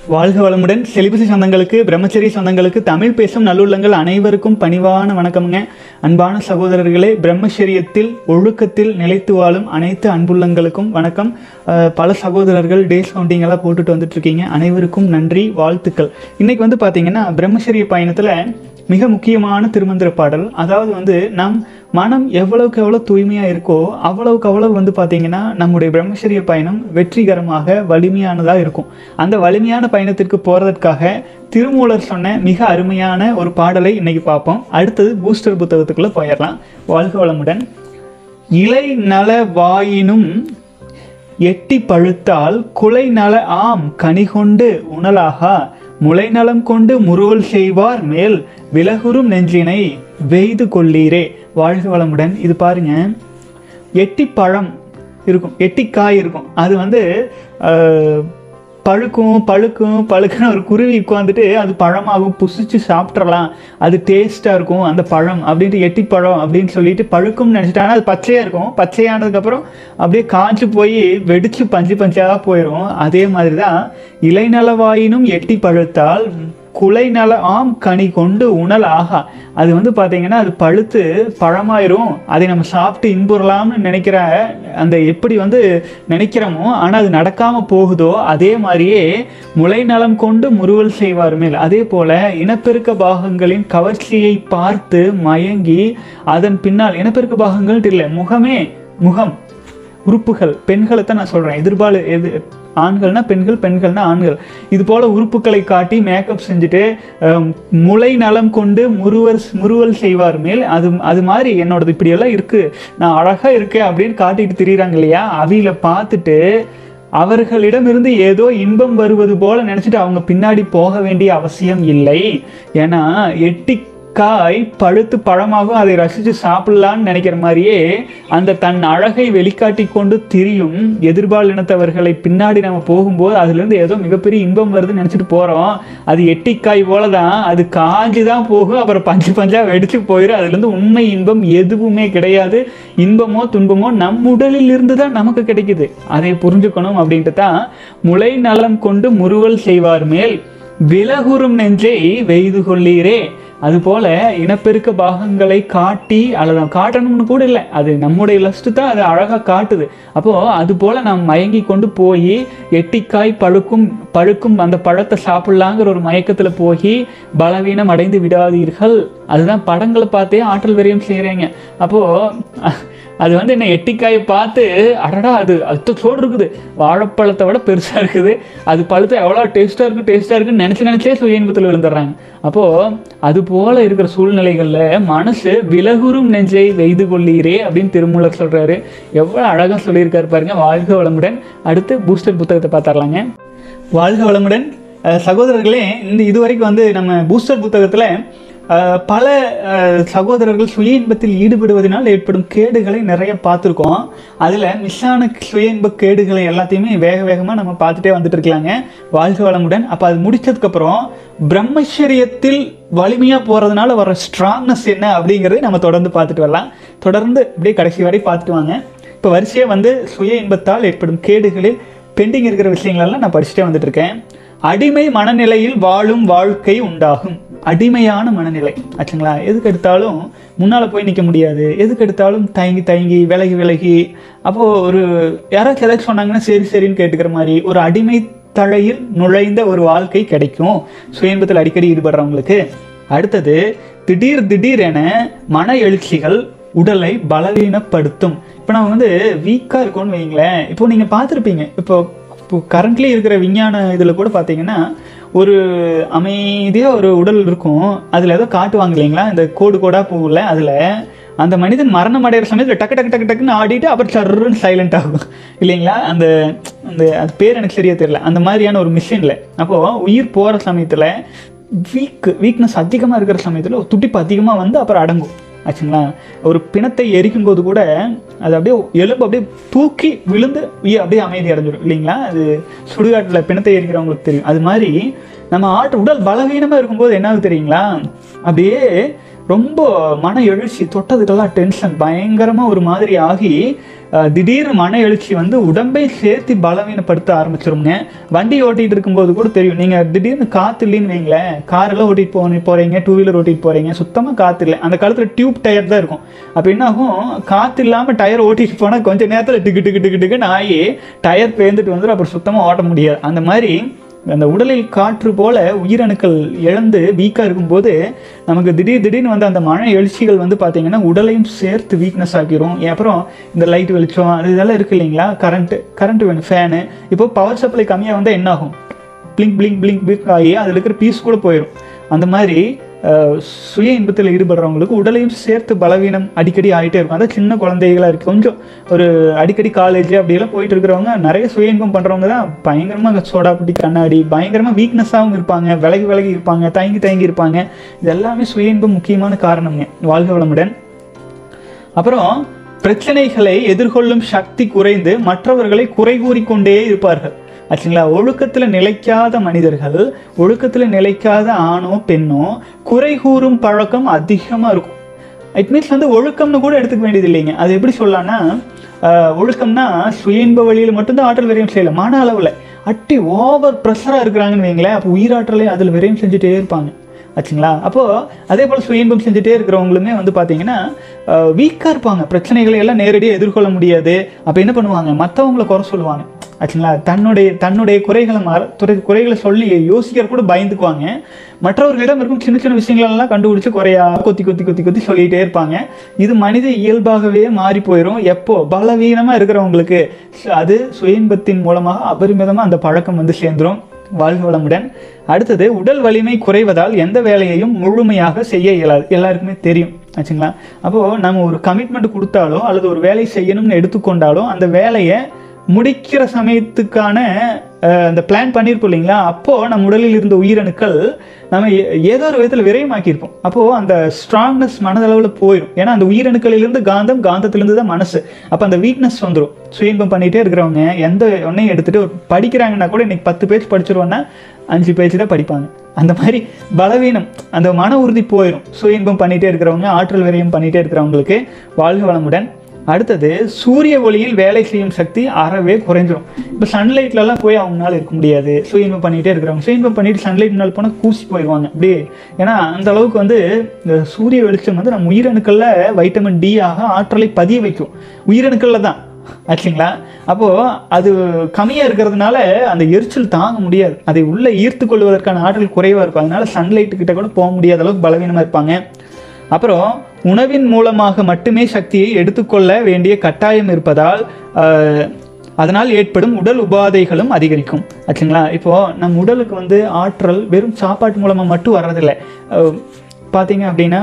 வாழ்க வளமுடன் செலிபசி சொந்தங்களுக்கு பிரம்மச்சரிய சொந்தங்களுக்கு தமிழ் பேசும் நல்லுள்ளங்கள் அனைவருக்கும் பணிவான வணக்கம்ங்க அன்பான சகோதரர்களே பிரம்மச்சரியத்தில் ஒழுக்கத்தில் நிலைத்து வாழும் அனைத்து அன்புள்ளங்களுக்கும் வணக்கம் அஹ், பல சகோதரர்கள் டேஸ் கவுண்டிங் எல்லாம் போட்டுட்டு வந்துட்டு இருக்கீங்க அனைவருக்கும் நன்றி வாழ்த்துக்கள் இன்னைக்கு வந்து பார்த்தீங்கன்னா பிரம்மச்சரிய பயணத்தில் மிக முக்கியமான திருமந்திர பாடல் அதாவது வந்து நம் மனம் எவ்வளவுக்கு எவ்வளோ தூய்மையாக இருக்கோ அவ்வளவுக்கு அவ்வளவு வந்து பார்த்தீங்கன்னா நம்முடைய பிரம்மச்சரிய பயணம் வெற்றிகரமாக வலிமையானதாக இருக்கும் அந்த வலிமையான பயணத்திற்கு போகிறதுக்காக திருமூலர் சொன்ன மிக அருமையான ஒரு பாடலை இன்னைக்கு பார்ப்போம் அடுத்தது பூஸ்டர் புத்தகத்துக்குள்ளே போயிடலாம் வாழ்க வளமுடன் இலை நல வாயினும் எட்டி பழுத்தால் குலை நல ஆம் கனி கொண்டு உணலாகா முளை நலம் கொண்டு முறுவல் செய்வார் மேல் விலகுறும் நெஞ்சினை வெய்து கொள்ளீரே வாழ்க வளமுடன் இது பாருங்க எட்டி பழம் இருக்கும் எட்டி காய் இருக்கும் அது வந்து அஹ், பழுக்கும் பழுக்கும் பழுக்குன்னு ஒரு குருவி உட்காந்துட்டு அது பழமாகும் புசிச்சு சாப்பிட்றலாம் அது டேஸ்ட்டாக இருக்கும் அந்த பழம் அப்படின்ட்டு எட்டி பழம் அப்படின்னு சொல்லிட்டு பழுக்கும்னு நினச்சிட்டாங்கன்னா அது பச்சையாக இருக்கும் பச்சையானதுக்கப்புறம் அப்படியே காஞ்சு போய் வெடிச்சு பஞ்சு பஞ்சாக போயிடும் அதே மாதிரி தான் இலைநலவாயினும் எட்டி பழுத்தால் குலை நல ஆம் கனி கொண்டு உணல் ஆகா அது வந்து பார்த்தீங்கன்னா அது பழுத்து பழமாயிரும் அதை நம்ம சாப்பிட்டு இன்புறலாம்னு நினைக்கிற அந்த எப்படி வந்து நினைக்கிறோமோ ஆனால் அது நடக்காமல் போகுதோ அதே மாதிரியே முளை நலம் கொண்டு முறுவல் செய்வார் மேல் அதே போல இனப்பெருக்க பாகங்களின் கவர்ச்சியை பார்த்து மயங்கி அதன் பின்னால் இனப்பெருக்க பாகங்கள் இல்லை முகமே முகம் உறுப்புகள் பெண்களை தான் நான் சொல்கிறேன் எதிர்பால எது ஆண்கள்னா பெண்கள் பெண்கள்னா ஆண்கள் இது போல உறுப்புகளை காட்டி மேக்கப் செஞ்சுட்டு அஹ், முளை நலம் கொண்டு முறுவர் முறுவல் செய்வார் மேல் அது அது மாதிரி என்னோடது இப்படியெல்லாம் இருக்கு நான் அழகா இருக்கேன் அப்படின்னு காட்டிட்டு திரியிறாங்க இல்லையா அவியில பார்த்துட்டு அவர்களிடமிருந்து ஏதோ இன்பம் வருவது போல நினைச்சிட்டு அவங்க பின்னாடி போக வேண்டிய அவசியம் இல்லை ஏன்னா எட்டி காய் பழுத்து பழமாகும் அதை ரசித்து சாப்பிடலான்னு நினைக்கிற மாதிரியே அந்த தன் அழகை வெளிக்காட்டி கொண்டு திரியும் எதிர்பால் இனத்தவர்களை பின்னாடி நம்ம போகும்போது அதுலேருந்து ஏதோ மிகப்பெரிய இன்பம் வருதுன்னு நினச்சிட்டு போகிறோம் அது எட்டிக்காய் போல தான் அது காஞ்சி தான் போகும் அப்புறம் பஞ்சு பஞ்சா வெடிச்சு போயிடும் அதுலேருந்து உண்மை இன்பம் எதுவுமே கிடையாது இன்பமோ துன்பமோ நம் உடலில் இருந்து தான் நமக்கு கிடைக்குது அதை புரிஞ்சுக்கணும் அப்படின்ட்டு தான் முளை நலம் கொண்டு முறுவல் செய்வார் மேல் விலகுறும் நெஞ்சை வெய்து கொள்ளீரே அதுபோல இனப்பெருக்க பாகங்களை காட்டி அல்லது காட்டணும்னு கூட இல்லை அது நம்முடைய லஸ்ட்டு தான் அது அழகாக காட்டுது அப்போ அது போல நாம் மயங்கி கொண்டு போய் எட்டிக்காய் பழுக்கும் பழுக்கும் அந்த பழத்தை சாப்பிடலாங்கிற ஒரு மயக்கத்தில் போய் பலவீனம் அடைந்து விடாதீர்கள் அதுதான் படங்களை பார்த்தே ஆற்றல் விரயம் செய்கிறீங்க அப்போ அது வந்து என்ன எட்டிக்காயை பார்த்து அடடா அது அது சோடு இருக்குது வாழைப்பழத்தை விட பெருசாக இருக்குது அது பழுத்து எவ்வளோ டேஸ்ட்டாக இருக்குது டேஸ்ட்டாக இருக்குன்னு நினச்சி நினச்சே சுய இன்பத்தில் விழுந்துடுறாங்க அப்போது அது போல இருக்கிற சூழ்நிலைகளில் மனசு விலகுறும் நெஞ்சை வெய்து கொள்ளீரே அப்படின்னு திருமூலர் சொல்கிறாரு எவ்வளோ அழகாக சொல்லியிருக்காரு பாருங்க வாழ்க வளமுடன் அடுத்து பூஸ்டர் புத்தகத்தை பார்த்துடலாங்க வாழ்க வளமுடன் அஹ் சகோதரர்களே இந்த இதுவரைக்கும் வந்து நம்ம பூஸ்டர் புத்தகத்தில் அஹ், பல அஹ், சகோதரர்கள் சுய இன்பத்தில் ஈடுபடுவதனால் ஏற்படும் கேடுகளை நிறைய பார்த்துருக்கோம் அதில் மிஸ்ஸான சுய இன்ப கேடுகளை எல்லாத்தையுமே வேக வேகமாக நம்ம பார்த்துட்டே வந்துட்டு இருக்கலாங்க வாழ்க வளமுடன் அப்போ அது முடிச்சதுக்கப்புறம் பிரம்மச்சரியத்தில் வலிமையாக போகிறதுனால வர ஸ்ட்ராங்னஸ் என்ன அப்படிங்கிறதை நம்ம தொடர்ந்து பார்த்துட்டு வரலாம் தொடர்ந்து அப்படியே கடைசி வரை பார்த்துட்டு வாங்க இப்போ வரிசையாக வந்து சுய இன்பத்தால் ஏற்படும் கேடுகளில் பெண்டிங் இருக்கிற விஷயங்களெல்லாம் நான் படிச்சுட்டே வந்துட்டு இருக்கேன் அடிமை மனநிலையில் வாழும் வாழ்க்கை உண்டாகும் அடிமையான மனநிலை ஆச்சுங்களா எதுக்கு எடுத்தாலும் முன்னால் போய் நிற்க முடியாது எதுக்கு எடுத்தாலும் தயங்கி தயங்கி விலகி விலகி அப்போது ஒரு யாராச்சும் ஏதாச்சும் சொன்னாங்கன்னா சரி சரின்னு கேட்டுக்கிற மாதிரி ஒரு அடிமை தழையில் நுழைந்த ஒரு வாழ்க்கை கிடைக்கும் சுயன்பத்தில் அடிக்கடி ஈடுபடுறவங்களுக்கு அடுத்தது திடீர் திடீரென மன எழுச்சிகள் உடலை பலவீனப்படுத்தும் இப்போ நம்ம வந்து வீக்காக இருக்கோம்னு வைங்களேன் இப்போ நீங்கள் பார்த்துருப்பீங்க இப்போ இப்போ கரண்ட்லி இருக்கிற விஞ்ஞான இதில் கூட பார்த்தீங்கன்னா ஒரு அமைதியாக ஒரு உடல் இருக்கும் அதில் ஏதோ காட்டுவாங்க இல்லைங்களா இந்த கோடு கோடாக போகல அதில் அந்த மனிதன் மரணம் அடைகிற சமயத்தில் டக்கு டக்கு டக்கு டக்குன்னு ஆடிட்டு அப்புறம் சர்ருன்னு சைலண்ட் ஆகும் இல்லைங்களா அந்த அந்த அது பேர் எனக்கு சரியா தெரியல அந்த மாதிரியான ஒரு மிஷினில் அப்போது உயிர் போகிற சமயத்தில் வீக் வீக்னஸ் அதிகமாக இருக்கிற சமயத்தில் ஒரு துடிப்பு அதிகமாக வந்து அப்புறம் அடங்கும் ஆச்சுங்களா ஒரு பிணத்தை எரிக்கும் போது கூட அது அப்படியே எலும்பு அப்படியே தூக்கி விழுந்து உயிர் அப்படியே அமைதி அடைஞ்சிடும் இல்லைங்களா அது சுடுகாட்டில் பிணத்தை எரிக்கிறவங்களுக்கு தெரியும் அது மாதிரி நம்ம ஆட்டு உடல் பலவீனமாக இருக்கும்போது என்ன ஆகுது தெரியுங்களா அப்படியே ரொம்ப மன எழுச்சி தொட்டதுக்கெல்லாம் டென்ஷன் பயங்கரமாக ஒரு மாதிரி ஆகி அஹ், திடீர்னு மன எழுச்சி வந்து உடம்பை சேர்த்து பலவீனப்படுத்த ஆரம்பிச்சிருங்க வண்டி ஓட்டிகிட்டு இருக்கும்போது கூட தெரியும் நீங்கள் திடீர்னு காற்று இல்லைன்னு வைங்களேன் காரெல்லாம் ஓட்டிகிட்டு போன போகிறீங்க டூ வீலர் ஓட்டிகிட்டு போகிறீங்க சுத்தமாக காற்று இல்லை அந்த காலத்தில் டியூப் டயர் தான் இருக்கும் அப்போ என்ன ஆகும் காற்று இல்லாமல் டயர் ஓட்டிட்டு போனால் கொஞ்சம் நேரத்தில் டிக்கு டிக்கு டிக்கு டிக்குன்னு ஆகி டயர் பேர்ந்துட்டு வந்துடும் அப்புறம் சுத்தமாக ஓட்ட முடியாது அந்த மாதிரி அந்த உடலில் காற்று போல உயிரணுக்கள் இழந்து வீக்காக இருக்கும்போது நமக்கு திடீர் திடீர்னு வந்து அந்த மழை எழுச்சிகள் வந்து பார்த்தீங்கன்னா உடலையும் சேர்த்து வீக்னஸ் ஆக்கிரும் அப்புறம் இந்த லைட் வெளிச்சம் அது இதெல்லாம் இருக்கு இல்லைங்களா கரண்ட்டு கரண்ட் வேணும் ஃபேனு இப்போ பவர் சப்ளை கம்மியாக வந்தால் என்ன ஆகும் பிளிங்க் பிளிங்க் பிளிங்க் பிளிங்க் ஆகி அதில் இருக்கிற பீஸ் கூட போயிடும் அந்த மாதிரி அஹ், சுய இன்பத்தில் ஈடுபடுறவங்களுக்கு உடலையும் சேர்த்து பலவீனம் அடிக்கடி ஆகிட்டே இருக்கும் அதான் சின்ன குழந்தைகளாக இருக்குது கொஞ்சம் ஒரு அடிக்கடி காலேஜ் அப்படியெல்லாம் போயிட்டு இருக்கிறவங்க நிறைய சுய இன்பம் பண்ணுறவங்க தான் பயங்கரமாக சோடா புட்டி கண்ணாடி பயங்கரமாக வீக்னஸாகவும் இருப்பாங்க விலகி விலகி இருப்பாங்க தயங்கி தயங்கி இருப்பாங்க இது எல்லாமே சுய இன்பம் முக்கியமான காரணம்ங்க வாழ்க வளமுடன் அப்புறம் பிரச்சனைகளை எதிர்கொள்ளும் சக்தி குறைந்து மற்றவர்களை குறை கூறிக்கொண்டே இருப்பார்கள் ஆச்சுங்களா ஒழுக்கத்தில் நிலைக்காத மனிதர்கள் ஒழுக்கத்தில் நிலைக்காத ஆணோ பெண்ணோ குறை கூறும் பழக்கம் அதிகமாக இருக்கும் இட் மீன்ஸ் வந்து ஒழுக்கம்னு கூட எடுத்துக்க வேண்டியது இல்லைங்க அது எப்படி சொல்லலாம்னா ஆஹ், ஒழுக்கம்னா சுய இன்ப வழியில் மட்டும்தான் ஆற்றல் விரயம் செய்யல மன அளவில் அட்டி ஓவர் ப்ரெஷராக இருக்கிறாங்கன்னு வைங்களேன் அப்போ உயிராற்றலை அதில் விரயம் செஞ்சுட்டே இருப்பாங்க ஆச்சுங்களா அப்போது அதே போல் சுய இன்பம் செஞ்சுட்டே இருக்கிறவங்களுமே வந்து பார்த்தீங்கன்னா வீக்காக இருப்பாங்க பிரச்சனைகளை எல்லாம் நேரடியாக எதிர்கொள்ள முடியாது அப்போ என்ன பண்ணுவாங்க மற்றவங்கள குறை சொல்லுவாங்க ஆச்சுங்களா தன்னுடைய தன்னுடைய குறைகளை மற துறை குறைகளை சொல்லி யோசிக்கிற கூட பயந்துக்குவாங்க மற்றவர்களிடம் இருக்கும் சின்ன சின்ன விஷயங்களெல்லாம் கண்டுபிடிச்சு குறையா கொத்தி கொத்தி கொத்தி கொத்தி சொல்லிகிட்டே இருப்பாங்க இது மனித இயல்பாகவே மாறி போயிடும் எப்போ பலவீனமாக இருக்கிறவங்களுக்கு அது சுய இன்பத்தின் மூலமாக அபரிமிதமாக அந்த பழக்கம் வந்து சேர்ந்துரும் வாழ்க வளமுடன் அடுத்தது உடல் வலிமை குறைவதால் எந்த வேலையையும் முழுமையாக செய்ய இயலாது எல்லாருக்குமே தெரியும் ஆச்சுங்களா அப்போது நம்ம ஒரு கமிட்மெண்ட் கொடுத்தாலோ அல்லது ஒரு வேலை செய்யணும்னு எடுத்துக்கொண்டாலோ அந்த வேலையை முடிக்கிற சமயத்துக்கான அஹ், அந்த பிளான் பண்ணியிருப்போம் இல்லைங்களா அப்போது நம்ம உடலில் இருந்த உயிரணுக்கள் நம்ம ஏ- ஏதோ ஒரு விதத்தில் விரயமாக்கியிருப்போம் அப்போது அந்த ஸ்ட்ராங்னஸ் மனதளவில் போயிடும் ஏன்னா அந்த உயிரணுக்களிலிருந்து காந்தம் காந்தத்திலிருந்து தான் மனசு அப்போ அந்த வீக்னஸ் வந்துடும் சுயன்பம் பண்ணிகிட்டே இருக்கிறவங்க எந்த ஒன்றையும் எடுத்துகிட்டு ஒரு படிக்கிறாங்கன்னா கூட இன்னைக்கு பத்து பேஜ் படிச்சிருவோன்னா அஞ்சு பேஜ் தான் படிப்பாங்க அந்த மாதிரி பலவீனம் அந்த மன உறுதி போயிடும் சுய இன்பம் பண்ணிகிட்டே இருக்கிறவங்க ஆற்றல் விரயம் பண்ணிகிட்டே இருக்கிறவங்களுக்கு வாழ்க வளமுடன் அடுத்தது சூரிய ஒளியில் வேலை செய்யும் சக்தி அறவே குறைஞ்சிரும் இப்போ சன்லைட்லலாம் போய் அவங்களால இருக்க முடியாது சுய இன்பம் பண்ணிகிட்டே இருக்கிறவங்க சுய இன்பம் பண்ணிட்டு சன்லைட் முன்னால் போனால் கூசி போயிடுவாங்க அப்படியே ஏன்னா அந்த அளவுக்கு வந்து இந்த சூரிய வெளிச்சம் வந்து நம்ம உயிரணுக்களில் வைட்டமின் டி ஆக ஆற்றலை பதிய வைக்கும் உயிரணுக்களில் தான் ஆச்சுங்களா அப்போது அது கம்மியாக இருக்கிறதுனால அந்த எரிச்சல் தாங்க முடியாது அதை உள்ளே ஈர்த்து கொள்வதற்கான ஆற்றல் குறைவாக இருக்கும் அதனால சன்லைட்டு கிட்ட கூட போக முடியாத அளவுக்கு பலவீனமாக இருப்பாங்க அப்புறம் உணவின் மூலமாக மட்டுமே சக்தியை எடுத்துக்கொள்ள வேண்டிய கட்டாயம் இருப்பதால் ஆஹ், அதனால் ஏற்படும் உடல் உபாதைகளும் அதிகரிக்கும் ஆச்சுங்களா இப்போது நம் உடலுக்கு வந்து ஆற்றல் வெறும் சாப்பாட்டு மூலமாக மட்டும் வர்றதில்லை ஆஹ், பார்த்தீங்க அப்படின்னா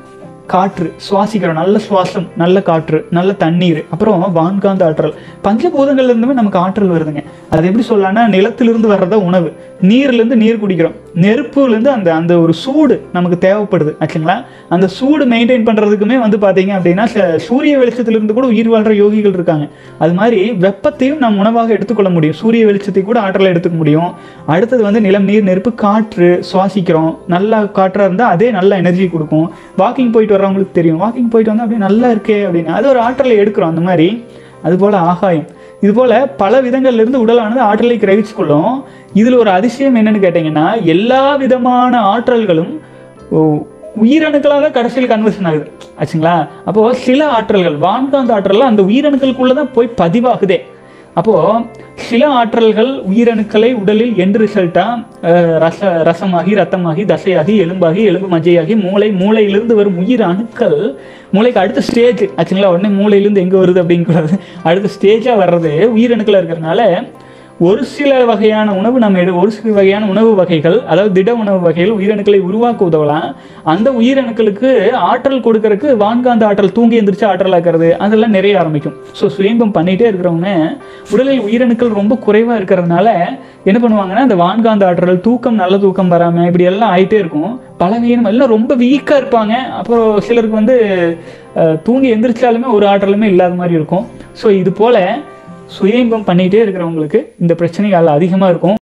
காற்று சுவாசிக்கிறோம் நல்ல சுவாசம் நல்ல காற்று நல்ல தண்ணீர் அப்புறம் வான்காந்த ஆற்றல் பஞ்சபூதங்கள்ல இருந்துமே நமக்கு ஆற்றல் வருதுங்க அது எப்படி சொல்லலாம்னா நிலத்திலிருந்து வர்றதா உணவு நீர்லேருந்து நீர் குடிக்கிறோம் நெருப்புலேருந்து அந்த அந்த ஒரு சூடு நமக்கு தேவைப்படுது ஆச்சுங்களா அந்த சூடு மெயின்டைன் பண்ணுறதுக்குமே வந்து பார்த்தீங்க அப்படின்னா ச- சூரிய வெளிச்சத்திலிருந்து கூட உயிர் வாழ்கிற யோகிகள் இருக்காங்க அது மாதிரி வெப்பத்தையும் நம் உணவாக எடுத்துக்கொள்ள முடியும் சூரிய வெளிச்சத்தை கூட ஆற்றலை எடுத்துக்க முடியும் அடுத்தது வந்து நிலம் நீர் நெருப்பு காற்று சுவாசிக்கிறோம் நல்ல காற்றாக இருந்தால் அதே நல்ல எனர்ஜி கொடுக்கும் வாக்கிங் போயிட்டு வர்றவங்களுக்கு தெரியும் வாக்கிங் போயிட்டு வந்தால் அப்படியே நல்லா இருக்கே அப்படின்னு அது ஒரு ஆற்றலை எடுக்கிறோம் அந்த மாதிரி அதுபோல் ஆகாயம் இதுபோல் பல விதங்கள்ல இருந்து உடலானது ஆற்றலை கிரகிச்சு கொள்ளும் இதில் ஒரு அதிசயம் என்னன்னு கேட்டிங்கன்னா எல்லா விதமான ஆற்றல்களும் ஓ, உயிரணுக்களாக தான் கடைசியில் கன்வர்ஷன் ஆகுது ஆச்சுங்களா அப்போது சில ஆற்றல்கள் வான்காந்த ஆற்றல்லாம் அந்த உயிரணுக்களுக்குள்ளே தான் போய் பதிவாகுதே அப்போது சில ஆற்றல்கள் உயிரணுக்களை உடலில் எண்ட் ரிசல்ட்டாக ரச ரசமாகி ரத்தமாகி தசையாகி எலும்பாகி எலும்பு மஜ்ஜையாகி மூளை மூளையிலிருந்து வரும் உயிர் அணுக்கள் மூளைக்கு அடுத்த ஸ்டேஜ் ஆச்சுங்களா உடனே மூளையிலேருந்து எங்கே வருது அப்படிங்கிறது அடுத்த ஸ்டேஜாக வர்றது உயிரணுக்கள் இருக்கிறதுனால ஒரு சில வகையான உணவு நம்ம எடு ஒரு சில வகையான உணவு வகைகள் அதாவது திட உணவு வகைகள் உயிரணுக்களை உருவாக்க உதவலாம் அந்த உயிரணுக்களுக்கு ஆற்றல் கொடுக்கறதுக்கு வான்காந்த ஆற்றல் தூங்கி எந்திரிச்சு ஆற்றல் ஆக்கிறது அதெல்லாம் நிறைய ஆரம்பிக்கும் ஸோ சுயம்பம் பண்ணிகிட்டே இருக்கிறவங்க உடலில் உயிரணுக்கள் ரொம்ப குறைவாக இருக்கிறதுனால என்ன பண்ணுவாங்கன்னா அந்த வான்காந்த ஆற்றல் தூக்கம் நல்ல தூக்கம் வராமல் இப்படி எல்லாம் ஆயிட்டே இருக்கும் பலவீனம் எல்லாம் ரொம்ப வீக்காக இருப்பாங்க அப்புறம் சிலருக்கு வந்து அஹ், தூங்கி எந்திரிச்சாலுமே ஒரு ஆற்றலுமே இல்லாத மாதிரி இருக்கும் ஸோ இது போல் சுய இன்பம் பண்ணிகிட்டே இருக்கிறவங்களுக்கு இந்த பிரச்சனைகள் அதிகமாக இருக்கும்